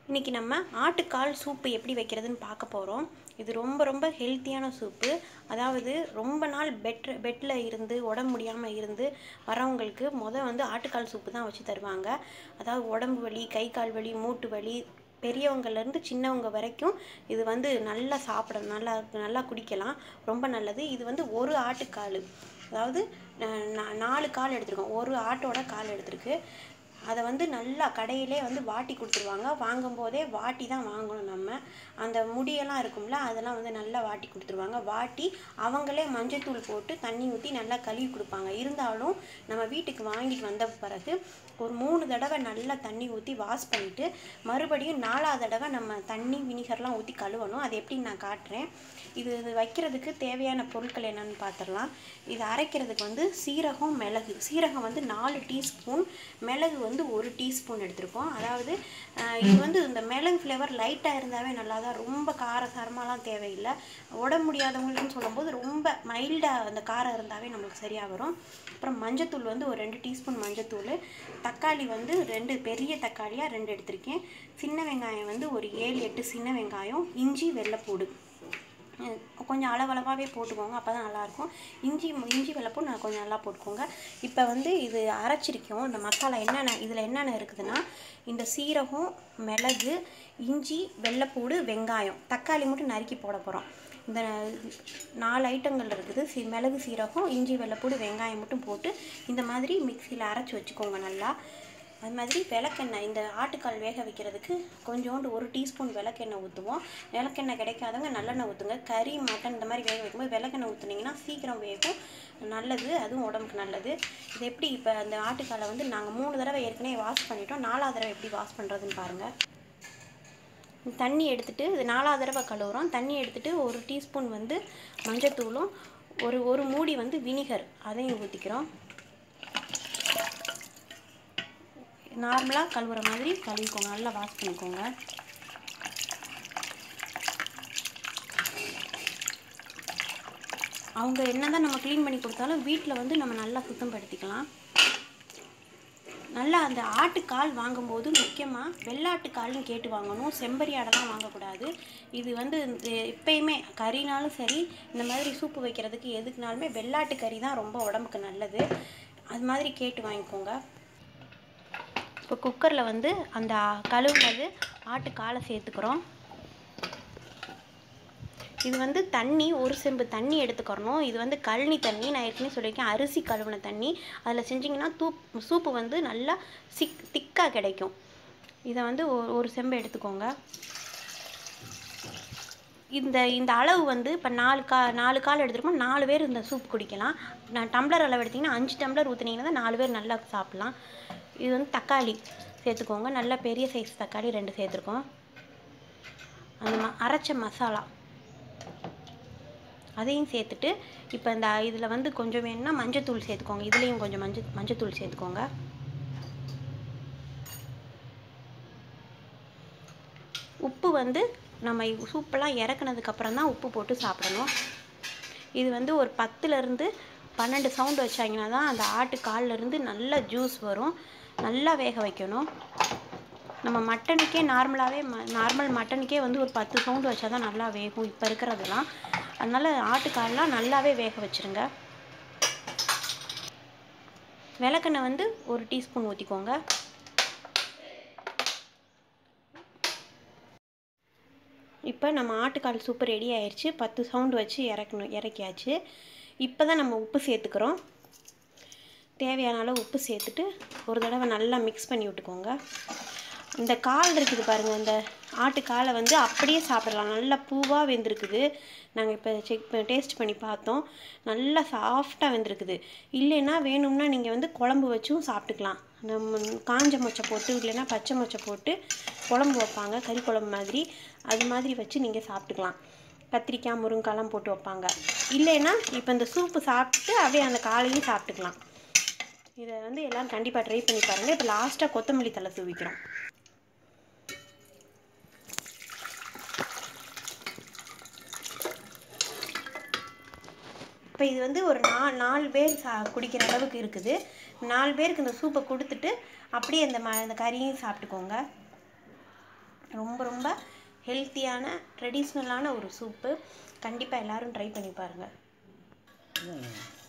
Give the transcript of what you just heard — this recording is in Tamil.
இன்றைக்கி நம்ம ஆட்டுக்கால் சூப்பு எப்படி வைக்கிறதுன்னு பார்க்க போகிறோம் இது ரொம்ப ரொம்ப ஹெல்த்தியான சூப்பு அதாவது ரொம்ப நாள் பெட் பெட்டில் இருந்து உடம்பு முடியாமல் இருந்து வரவங்களுக்கு முத வந்து ஆட்டுக்கால் சூப்பு தான் வச்சு தருவாங்க அதாவது உடம்பு வலி கை கால் வலி மூட்டு வலி பெரியவங்கலேருந்து சின்னவங்க வரைக்கும் இது வந்து நல்லா சாப்பிட நல்லா நல்லா குடிக்கலாம் ரொம்ப நல்லது இது வந்து ஒரு ஆட்டுக்கால் அதாவது அஹ், நா- நாலு கால் எடுத்திருக்கோம் ஒரு ஆட்டோட கால் எடுத்திருக்கு அதை வந்து நல்லா கடையிலே வந்து வாட்டி கொடுத்துருவாங்க வாங்கும்போதே வாட்டி தான் வாங்கணும் நம்ம அந்த முடியெல்லாம் இருக்கும்ல அதெல்லாம் வந்து நல்லா வாட்டி கொடுத்துருவாங்க வாட்டி அவங்களே மஞ்சத்தூள் போட்டு தண்ணி ஊற்றி நல்லா கழுவி கொடுப்பாங்க இருந்தாலும் நம்ம வீட்டுக்கு வாங்கிட்டு வந்த பிறகு ஒரு மூணு தடவை நல்லா தண்ணி ஊற்றி வாஷ் பண்ணிவிட்டு மறுபடியும் நாலாவது தடவை நம்ம தண்ணி வினிகர்லாம் ஊற்றி கழுவணும் அது எப்படி நான் காட்டுறேன் இது இது வைக்கிறதுக்கு தேவையான பொருட்கள் என்னன்னு பார்த்துடலாம் இது அரைக்கிறதுக்கு வந்து சீரகம் மிளகு சீரகம் வந்து நாலு டீஸ்பூன் மிளகு வந்து ஒரு டீஸ்பூன் எடுத்திருக்கோம் அதாவது அஹ், இது வந்து இந்த மிளகு ஃப்ளேவர் லைட்டாக இருந்தாவே நல்லா தான் ரொம்ப காரசாரமாலாம் தேவையில்லை உடம்பு முடியாதவங்களுக்குன்னு சொல்லும்போது ரொம்ப மைல்டாக அந்த காரம் இருந்தாவே நம்மளுக்கு சரியாக வரும் அப்புறம் மஞ்சத்தூள் வந்து ஒரு ரெண்டு டீஸ்பூன் மஞ்சத்தூள் தக்காளி வந்து ரெண்டு பெரிய தக்காளியாக ரெண்டு எடுத்திருக்கேன் சின்ன வெங்காயம் வந்து ஒரு ஏழு எட்டு சின்ன வெங்காயம் இஞ்சி வெள்ளைப்பூடு அஹ் கொஞ்சம் அளவளவாகவே போட்டுக்கோங்க அப்போ தான் நல்லாயிருக்கும் இஞ்சி இஞ்சி வெள்ளைப்பூடு நான் கொஞ்சம் நல்லா போட்டுக்கோங்க இப்போ வந்து இது அரைச்சிருக்கோம் இந்த மசாலா என்னென்ன இதில் என்னென்ன இருக்குதுன்னா இந்த சீரகம் மிளகு இஞ்சி வெள்ளைப்பூடு வெங்காயம் தக்காளி மட்டும் நறுக்கி போட போகிறோம் இந்த நாலு ஐட்டங்கள் இருக்குது சி மிளகு சீரகம் இஞ்சி வெள்ளைப்பூடு வெங்காயம் மட்டும் போட்டு இந்த மாதிரி மிக்சியில் அரைச்சி வச்சுக்கோங்க நல்லா அது மாதிரி விளக்கெண்ணெய் இந்த ஆட்டுக்கால் வேக வைக்கிறதுக்கு கொஞ்சோண்டு ஒரு டீஸ்பூன் விளக்கெண்ணெய் ஊற்றுவோம் விளக்கெண்ணெய் கிடைக்காதவங்க நல்லெண்ணெய் ஊற்றுங்க கறி மட்டன் இந்த மாதிரி வேக வைக்கும்போது விளக்கெண்ணெய் ஊற்றுனீங்கன்னா சீக்கிரம் வேகும் நல்லது அதுவும் உடம்புக்கு நல்லது இது எப்படி இப்போ அந்த ஆட்டுக்காலை வந்து நாங்கள் மூணு தடவை ஏற்கனவே வாஷ் பண்ணிட்டோம் நாலாவது தடவை எப்படி வாஷ் பண்ணுறதுன்னு பாருங்கள் தண்ணி எடுத்துட்டு இது நாலாவது தடவை கழுவுறோம் தண்ணி எடுத்துட்டு ஒரு டீஸ்பூன் வந்து மஞ்சத்தூளும் ஒரு ஒரு மூடி வந்து வினிகர் அதையும் ஊற்றிக்கிறோம் நார்மலாக கழுவுற மாதிரி கழுவிக்கோங்க நல்லா வாஷ் பண்ணிக்கோங்க அவங்க என்ன தான் நம்ம க்ளீன் பண்ணி கொடுத்தாலும் வீட்டில் வந்து நம்ம நல்லா சுத்தப்படுத்திக்கலாம் நல்லா அந்த ஆட்டுக்கால் வாங்கும்போது முக்கியமாக வெள்ளாட்டுக்கால்னு கேட்டு வாங்கணும் செம்பரி ஆடெல்லாம் வாங்கக்கூடாது இது வந்து இந்த எப்பயுமே கறினாலும் சரி இந்த மாதிரி சூப்பு வைக்கிறதுக்கு எதுக்குனாலுமே வெள்ளாட்டு கறி தான் ரொம்ப உடம்புக்கு நல்லது அது மாதிரி கேட்டு வாங்கிக்கோங்க இப்போ குக்கரில் வந்து அந்த கழுவுனது ஆட்டுக்காலை சேர்த்துக்கிறோம் இது வந்து தண்ணி ஒரு செம்பு தண்ணி எடுத்துக்கிறணும் இது வந்து கழனி தண்ணி நான் ஏற்கனவே சொல்லியிருக்கேன் அரிசி கழுவின தண்ணி அதில் செஞ்சிங்கன்னா தூப் சூப்பு வந்து நல்லா சிக் திக்காக கிடைக்கும் இதை வந்து ஒரு ஒரு செம்பு எடுத்துக்கோங்க இந்த இந்த அளவு வந்து இப்போ நாலு கா நாலு கால் எடுத்துருக்கோம் நாலு பேர் இந்த சூப் குடிக்கலாம் நான் டம்ளர் அளவு எடுத்திங்கன்னா அஞ்சு டம்ளர் ஊற்றுனீங்கன்னா தான் நாலு பேர் நல்லா சாப்பிட்லாம் இது வந்து தக்காளி சேர்த்துக்கோங்க நல்ல பெரிய சைஸ் தக்காளி ரெண்டு சேர்த்துருக்கோம் அந்த ம அரைச்ச மசாலா அதையும் சேர்த்துட்டு இப்போ இந்த இதில் வந்து கொஞ்சம் வேணும்னா மஞ்சத்தூள் சேர்த்துக்கோங்க இதுலேயும் கொஞ்சம் மஞ்சள் மஞ்சத்தூள் சேர்த்துக்கோங்க உப்பு வந்து நம்ம இ- சூப்பெல்லாம் இறக்குனதுக்கப்புறம் தான் உப்பு போட்டு சாப்பிடணும் இது வந்து ஒரு பத்துலேருந்து பன்னெண்டு சவுண்டு வச்சாங்கன்னா தான் அந்த ஆட்டு கால்ல இருந்து நல்ல ஜூஸ் வரும் நல்லா வேக வைக்கணும் நம்ம மட்டனுக்கே நார்மலாகவே ம நார்மல் மட்டனுக்கே வந்து ஒரு பத்து சவுண்டு வச்சா தான் நல்லா வேகும் இப்போ இருக்கிறதெல்லாம் அதனால் ஆட்டுக்கால்லாம் நல்லாவே வேக வச்சுருங்க விளக்கெண்ணெய் வந்து ஒரு டீஸ்பூன் ஊற்றிக்கோங்க இப்போ நம்ம ஆட்டுக்கால் சூப்பு ரெடி ஆயிடுச்சு பத்து சவுண்டு வச்சு இறக்கணும் இறக்கியாச்சு இப்போ தான் நம்ம உப்பு சேர்த்துக்கிறோம் தேவையான அளவு உப்பு சேர்த்துட்டு ஒரு தடவை நல்லா மிக்ஸ் பண்ணி விட்டுக்கோங்க இந்த கால் இருக்குது பாருங்கள் இந்த ஆட்டுக்காலை வந்து அப்படியே சாப்பிடலாம் நல்லா பூவாக வெந்திருக்குது நாங்கள் இப்போ செக் டேஸ்ட் பண்ணி பார்த்தோம் நல்லா சாஃப்டாக வெந்திருக்குது இல்லைன்னா வேணும்னா நீங்கள் வந்து குழம்பு வச்சும் சாப்பிட்டுக்கலாம் நம்ம காஞ்ச மொச்சை போட்டு இல்லைன்னா பச்சை மொச்சை போட்டு குழம்பு வைப்பாங்க கறி குழம்பு மாதிரி அது மாதிரி வச்சு நீங்கள் சாப்பிட்டுக்கலாம் கத்திரிக்காய் முருங்கைக்காய்லாம் போட்டு வைப்பாங்க இல்லைன்னா இப்போ இந்த சூப்பு சாப்பிட்டு அப்படியே அந்த காலையும் சாப்பிட்டுக்கலாம் இதை வந்து எல்லோரும் கண்டிப்பாக ட்ரை பண்ணி பாருங்கள் இப்போ லாஸ்ட்டாக கொத்தமல்லி தலை தூவிக்கிறோம் இப்போ இது வந்து ஒரு நா நாலு பேர் சா குடிக்கிற அளவுக்கு இருக்குது நாலு பேருக்கு இந்த சூப்பை கொடுத்துட்டு அப்படியே இந்த ம இந்த கறியும் சாப்பிட்டுக்கோங்க ரொம்ப ரொம்ப ஹெல்த்தியான ட்ரெடிஷ்னலான ஒரு சூப்பு கண்டிப்பாக எல்லாரும் ட்ரை பண்ணி பாருங்கள் ம்